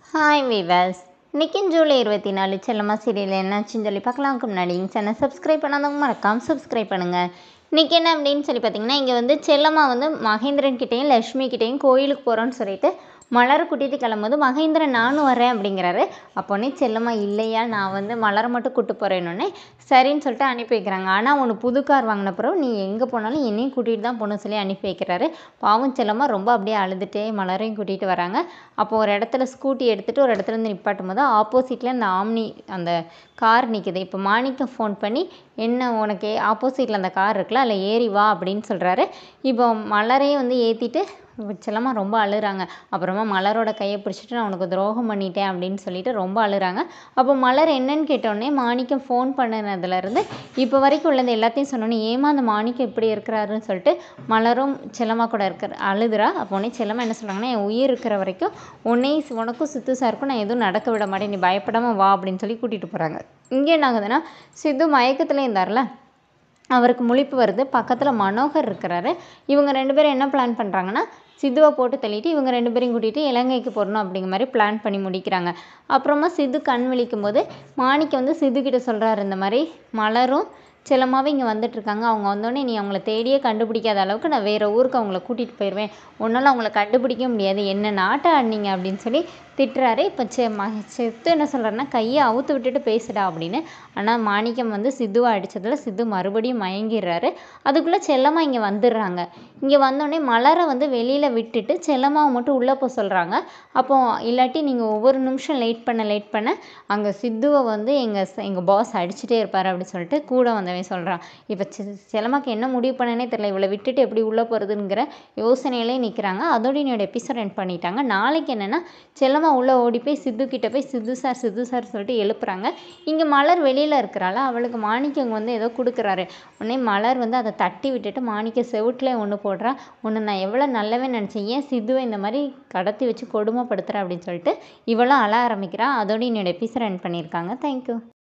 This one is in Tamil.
ஹாய் வீவர்ஸ் இன்னைக்கு ஜூலை இருபத்தி நாலு செல்லம்மா சீரியல் என்னாச்சுன்னு சொல்லி பார்க்கலாம்க்கு முன்னாடி சேனல் சப்ஸ்கிரைப் பண்ணாதவங்க மறக்காம சப்ஸ்கிரைப் பண்ணுங்கள் இன்றைக்கி என்ன அப்படின்னு சொல்லி பார்த்தீங்கன்னா இங்கே வந்து செல்லம்மா வந்து மகேந்திரன் கிட்டேயும் லக்ஷ்மி கிட்டேயும் கோயிலுக்கு போகிறோன்னு சொல்லிட்டு மலரை கூட்டிகிட்டு கிளம்பும்போது மகேந்திரன் நானும் வரேன் அப்படிங்கிறாரு அப்போனே செல்லம்மா இல்லையா நான் வந்து மலரை மட்டும் கூட்டு போகிறேன்னொன்னே சரின்னு சொல்லிட்டு அனுப்பி வைக்கிறாங்க ஆனால் ஒன்று புது கார் வாங்கின பிறகு நீ எங்கே போனாலும் என்னையும் கூட்டிகிட்டு தான் போகணும்னு சொல்லி அனுப்பி வைக்கிறாரு பாவம் செல்லம்மா ரொம்ப அப்படியே அழுதுகிட்டே மலரையும் கூட்டிகிட்டு வராங்க அப்போ ஒரு இடத்துல ஸ்கூட்டி எடுத்துகிட்டு ஒரு இடத்துல இருந்து நிப்பாட்டும் போது ஆப்போசிட்டில் இந்த ஆம்னி அந்த கார் நிற்குது இப்போ மாணிக்கம் ஃபோன் பண்ணி என்ன உனக்கு ஆப்போசிட்டில் அந்த கார் இருக்குல்ல அதில் ஏறி வா அப்படின்னு சொல்கிறாரு இப்போ மலரையும் வந்து ஏற்றிட்டு செல்லம்மா ரொம்ப அழுறாங்க அப்புறமா மலரோட கையை பிடிச்சிட்டு நான் உனக்கு துரோகம் பண்ணிட்டேன் அப்படின்னு சொல்லிட்டு ரொம்ப அழுறாங்க அப்போ மலர் என்னன்னு கேட்டோடனே மாணிக்கம் ஃபோன் பண்ணினதுலேருந்து இப்போ வரைக்கும் உள்ளது எல்லாத்தையும் சொன்னோன்னே ஏமா அந்த மாணிக்கம் இப்படி இருக்கிறாருன்னு சொல்லிட்டு மலரும் செல்லம்மா கூட இருக்கிற அழுதுறா அப்போ உடனே செல்லம்மா என்ன சொல்கிறாங்கன்னா என் உயிர் இருக்கிற வரைக்கும் உன்னை உனக்கும் சித்து சாருக்கும் நான் எதுவும் நடக்க விட மாட்டேன் நீ பயப்படாமல் வா அப்படின்னு சொல்லி கூட்டிகிட்டு போகிறாங்க இங்கே என்ன ஆகுதுன்னா சித்து மயக்கத்தில் இருந்தார்ல அவருக்கு முழிப்பு வருது பக்கத்தில் மனோகர் இருக்கிறாரு இவங்க ரெண்டு பேரும் என்ன பிளான் பண்ணுறாங்கன்னா சித்துவை போட்டு தள்ளிட்டு இவங்க ரெண்டு பேரையும் கூட்டிகிட்டு இலங்கைக்கு போடணும் அப்படிங்கிற மாதிரி பிளான் பண்ணி முடிக்கிறாங்க அப்புறமா சித்து கண் விழிக்கும் போது மாணிக்கம் வந்து சித்துக்கிட்ட சொல்கிறாரு இந்த மாதிரி மலரும் செல்லமாவே இங்கே வந்துட்டுருக்காங்க அவங்க வந்தோடனே நீ அவங்கள தேடியே கண்டுபிடிக்காத அளவுக்கு நான் வேறு ஊருக்கு அவங்கள கூட்டிகிட்டு போயிடுவேன் உன்னால் அவங்கள கண்டுபிடிக்க முடியாது என்ன நாட்டை ஆடினீங்க அப்படின்னு சொல்லி திட்டுறாரு இப்போ செ ம சித்து என்ன சொல்கிறாருன்னா கையை அவுத்து விட்டுட்டு பேசுடா அப்படின்னு ஆனால் மாணிக்கம் வந்து சித்துவை அடித்ததில் சித்து மறுபடியும் மயங்கிடுறாரு அதுக்குள்ளே செல்லம்மா இங்கே வந்துடுறாங்க இங்கே வந்தோடனே மலரை வந்து வெளியில் விட்டுட்டு செல்லம்மாவை மட்டும் உள்ளே போக சொல்கிறாங்க அப்போ இல்லாட்டி நீங்கள் ஒவ்வொரு நிமிஷம் லேட் பண்ண லேட் பண்ண அங்கே சித்துவை வந்து எங்கள் எங்கள் பாஸ் அடிச்சுட்டே இருப்பார் அப்படின்னு சொல்லிட்டு கூட வந்தவன் சொல்கிறான் இப்போ செ செல்லம்மாக்கு என்ன முடிவு பண்ணனே தெரியல இவளை விட்டுட்டு எப்படி உள்ளே போகிறதுங்கிற யோசனையிலே நிற்கிறாங்க அதோட என்னோட எபிசோட் எண்ட் பண்ணிட்டாங்க நாளைக்கு என்னென்னா செல்லம்மா உள்ளே ஓடி போய் சித்து கிட்ட போய் சித்து சார் சித்து சார் சொல்லிட்டு எழுப்புறாங்க இங்கே மலர் வெளியில் இருக்கிறாள் அவளுக்கு மாணிக்கம் வந்து ஏதோ கொடுக்குறாரு உடனே மலர் வந்து அதை தட்டி விட்டுட்டு மாணிக்க செவுட்டில் ஒன்று போடுறா ஒன்று நான் எவ்வளோ நல்லவே நினச்சேன் ஏன் சித்துவை இந்த மாதிரி கடத்தி வச்சு கொடுமைப்படுத்துகிறேன் அப்படின்னு சொல்லிட்டு இவளும் அழ ஆரம்பிக்கிறா அதோட என்னோட எபிசோட் எண்ட் பண்ணியிருக்காங்க தேங்க்யூ